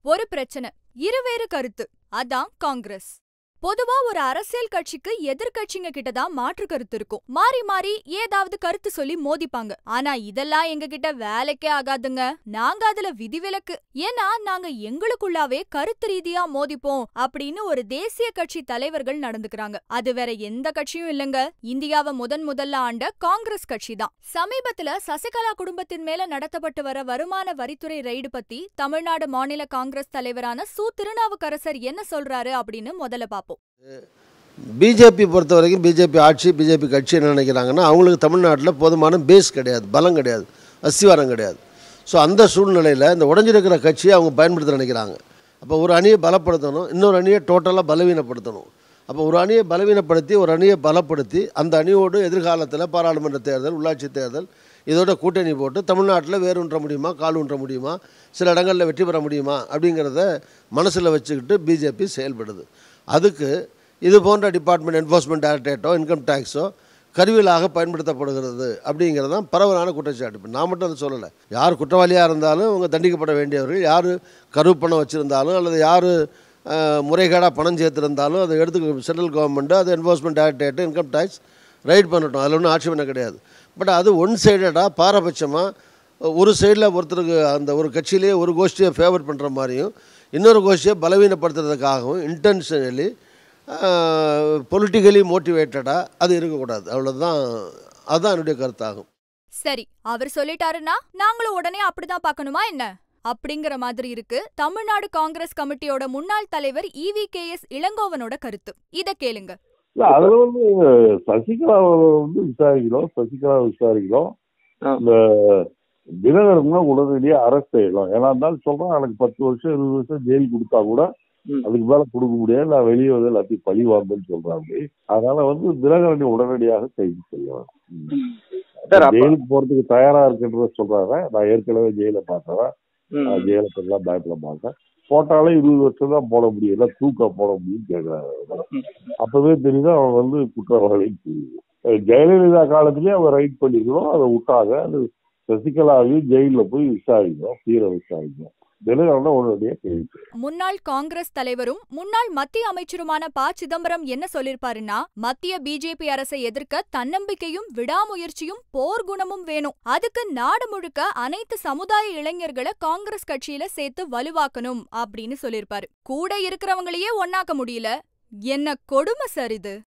ஒரு பிரச்சனை இருவேறு கருத்து அதான் காங்கிரஸ் பொதுவா ஒரு அரசியல் கட்சிக்கு எதிர்க்கட்சிங்க கிட்ட தான் மாற்று கருத்து இருக்கும் மாறி மாறி ஏதாவது கருத்து சொல்லி மோதிப்பாங்க ஆனா இதெல்லாம் எங்க கிட்ட வேலைக்கே ஆகாதுங்க நாங்க அதுல விதிவிலக்கு ஏன்னா நாங்க எங்களுக்குள்ளாவே கருத்து ரீதியா மோதிப்போம் அப்படின்னு ஒரு தேசிய கட்சி தலைவர்கள் நடந்துக்கிறாங்க அது வேற எந்த கட்சியும் இல்லங்க இந்தியாவை முதன் முதல்ல ஆண்ட காங்கிரஸ் கட்சி தான் சமீபத்துல சசிகலா குடும்பத்தின் மேல நடத்தப்பட்டு வர வருமான வரித்துறை ரெய்டு பத்தி தமிழ்நாடு மாநில காங்கிரஸ் தலைவரான சு திருநாவுக்கரசர் என்ன சொல்றாரு அப்படின்னு முதல்ல பாப்போம் பிஜேபி பொறுத்த வரைக்கும் பிஜேபி ஆட்சி பிஜேபி கட்சி என்ன நினைக்கிறாங்கன்னா அவங்களுக்கு தமிழ்நாட்டில் போதுமான பேஸ் கிடையாது பலம் கிடையாது அஸ்திவாரம் கிடையாது ஸோ அந்த சூழ்நிலையில் இந்த உடஞ்சிருக்கிற கட்சியை அவங்க பயன்படுத்த நினைக்கிறாங்க அப்போ ஒரு அணியை பலப்படுத்தணும் இன்னொரு அணியை டோட்டலாக பலவீனப்படுத்தணும் அப்போ ஒரு அணியை பலவீனப்படுத்தி ஒரு அணியை பலப்படுத்தி அந்த அணியோடு எதிர்காலத்தில் பாராளுமன்ற தேர்தல் உள்ளாட்சி தேர்தல் இதோட கூட்டணி போட்டு தமிழ்நாட்டில் வேரூன்ற முடியுமா கால் ஊன்ற முடியுமா சில இடங்களில் வெற்றி பெற முடியுமா அப்படிங்கிறத மனசில் வச்சுக்கிட்டு பிஜேபி செயல்படுது அதுக்கு இது போன்ற டிபார்ட்மெண்ட் என்ஃபோர்ஸ்மெண்ட் டைரக்டரேட்டோ இன்கம் டேக்ஸோ கருவிலாக பயன்படுத்தப்படுகிறது அப்படிங்கிறது தான் பரவலான குற்றச்சாட்டு இப்போ நான் மட்டும் அதை சொல்லலை யார் குற்றவாளியாக இருந்தாலும் அவங்க தண்டிக்கப்பட வேண்டியவர்கள் யார் கருப்பு பணம் வச்சுருந்தாலும் அல்லது யார் முறைகேடாக பணம் சேர்த்துருந்தாலும் அதை எடுத்து சென்ட்ரல் கவர்மெண்ட்டு அது enforcement directorate income tax raid பண்ணட்டும் அதில் ஒன்றும் ஆட்சேபனை கிடையாது பட் அது ஒன் சைடடாக பாரபட்சமாக ஒரு சைடில் ஒருத்தருக்கு அந்த ஒரு கட்சியிலேயே ஒரு கோஷ்டியை ஃபேவர் பண்ணுற மாதிரியும் இன்னொரு கோஷ்டியை பலவீனப்படுத்துறதுக்காகவும் இன்டென்ஷனலி பொலிட்டிக்கலி மோட்டிவேட்டடாக அது இருக்கக்கூடாது அவ்வளோதான் அதுதான் என்னுடைய கருத்தாகும் சரி அவர் சொல்லிட்டாருன்னா நாங்களும் உடனே அப்படிதான் பார்க்கணுமா என்ன அப்படிங்கிற மாதிரி இருக்கு தமிழ்நாடு காங்கிரஸ் கமிட்டியோட முன்னாள் தலைவர் இவி கே எஸ் இளங்கோவனோட கருத்து இத கேளுங்க இல்ல அதுல வந்து சசிகலா வந்து விசாரிக்கிறோம் சசிகலா விசாரிக்கிறோம் ஆ. இந்த தினகரன்ல உடனடியா அரெஸ்ட் செய்யலாம் ஏன்னா இருந்தாலும் சொல்றேன் எனக்கு பத்து வருஷம் இருபது வருஷம் ஜெயில் கொடுத்தா கூட ம். அதுக்கு மேல கொடுக்க முடியாது நான் வெளியே வந்து எல்லாத்தையும் பழி வாங்கன்னு சொல்றாங்க அதனால வந்து தினகரனை உடனடியாக கைது செய்யலாம் சார் அப்ப ஜெயிலுக்கு போறதுக்கு தயாரா இருக்குன்றத சொல்றாங்க நான் ஏற்கனவே ஜெயில பார்த்தவன் ம். நான் ஜெயலலிதா பயப்பட மாட்டேன் போட்டாலே இருபது வருஷம் தான் போட முடியும் இல்லை தூக்கம் போட முடியும்னு கேட்கறாங்க அப்பவே தெரியுது அவன் வந்து குற்றவாளின்னு தெரியுது அஹ் ஜெயலலிதா காலத்திலேயே அவன் ரைட் பண்ணிக்கணும் அதை விட்டாங்க அது சசிகலாவையும் ஜெயில போய் விசாரிக்கணும் தீர விசாரிக்கணும் தினகரனை உடனடியாக கைது முன்னாள் காங்கிரஸ் தலைவரும் முன்னாள் மத்திய அமைச்சருமான ப சிதம்பரம் என்ன சொல்லிருப்பாருன்னா மத்திய பிஜேபி அரசை எதிர்க்க தன்னம்பிக்கையும் விடாமுயற்சியும் போர் குணமும் வேணும் அதுக்கு நாடு முழுக்க அனைத்து சமுதாய இளைஞர்களை காங்கிரஸ் கட்சியில சேர்த்து வலுவாக்கணும் அப்படின்னு சொல்லிருப்பாரு கூட இருக்கிறவங்களையே ஒண்ணாக்க முடியல என்ன கொடுமை சார் இது